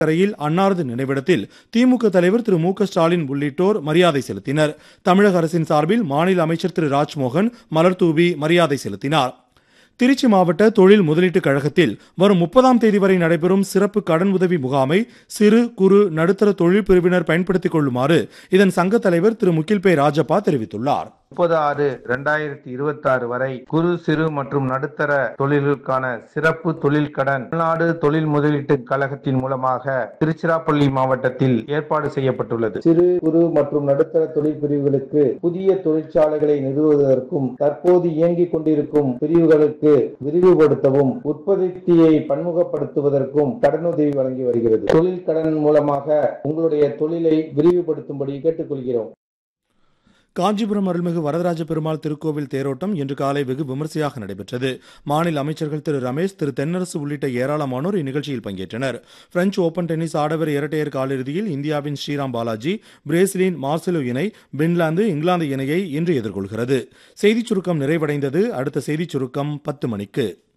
கரையில் அன்னாரது நினைவிடத்தில் திமுக தலைவர் திரு மு க ஸ்டாலின் உள்ளிட்டோர் மரியாதை செலுத்தினர் தமிழக அரசின் சார்பில் மாநில அமைச்சர் திரு ராஜ்மோகன் மலர்தூவி மரியாதை செலுத்தினார் திருச்சி மாவட்ட தொழில் முதலீட்டுக் கழகத்தில் வரும் முப்பதாம் தேதி வரை நடைபெறும் சிறப்பு கடன் உதவி முகாமை சிறு குறு நடுத்தர தொழில் பிரிவினர் பயன்படுத்திக் கொள்ளுமாறு இதன் சங்க தலைவர் திரு முகில் பே ராஜப்பா தெரிவித்துள்ளார் முப்பது ஆறு இரண்டாயிரத்தி இருபத்தி ஆறு வரை குறு சிறு மற்றும் நடுத்தர தொழில்களுக்கான சிறப்பு தொழில் கடன் தமிழ்நாடு தொழில் முதலீட்டு கழகத்தின் மூலமாக திருச்சிராப்பள்ளி மாவட்டத்தில் ஏற்பாடு செய்யப்பட்டுள்ளது சிறு குறு மற்றும் நடுத்தர தொழில் பிரிவுகளுக்கு புதிய தொழிற்சாலைகளை நிறுவுவதற்கும் தற்போது இயங்கிக் கொண்டிருக்கும் பிரிவுகளுக்கு விரிவுபடுத்தவும் உற்பத்தியை பன்முகப்படுத்துவதற்கும் கடனுதவி வழங்கி வருகிறது தொழில் கடன் மூலமாக உங்களுடைய தொழிலை விரிவுபடுத்தும்படி கேட்டுக்கொள்கிறோம் காஞ்சிபுரம் அருள்மிகு வரதராஜ பெருமாள் திருக்கோவில் தேரோட்டம் இன்று காலை வெகு விமர்சையாக நடைபெற்றது மாநில அமைச்சர்கள் திரு ரமேஷ் திரு தென்னரசு உள்ளிட்ட ஏராளமானோர் இந்நிகழ்ச்சியில் பங்கேற்றனர் பிரெஞ்சு ஓபன் டென்னிஸ் ஆடவர் இரட்டையர் காலிறுதியில் இந்தியாவின் ஸ்ரீராம் பாலாஜி பிரேசிலின் மார்செலோ இணை பின்லாந்து இங்கிலாந்து இணையை இன்று எதிர்கொள்கிறது செய்திச் சுருக்கம் நிறைவடைந்தது அடுத்த செய்திச் சுருக்கம் பத்து மணிக்கு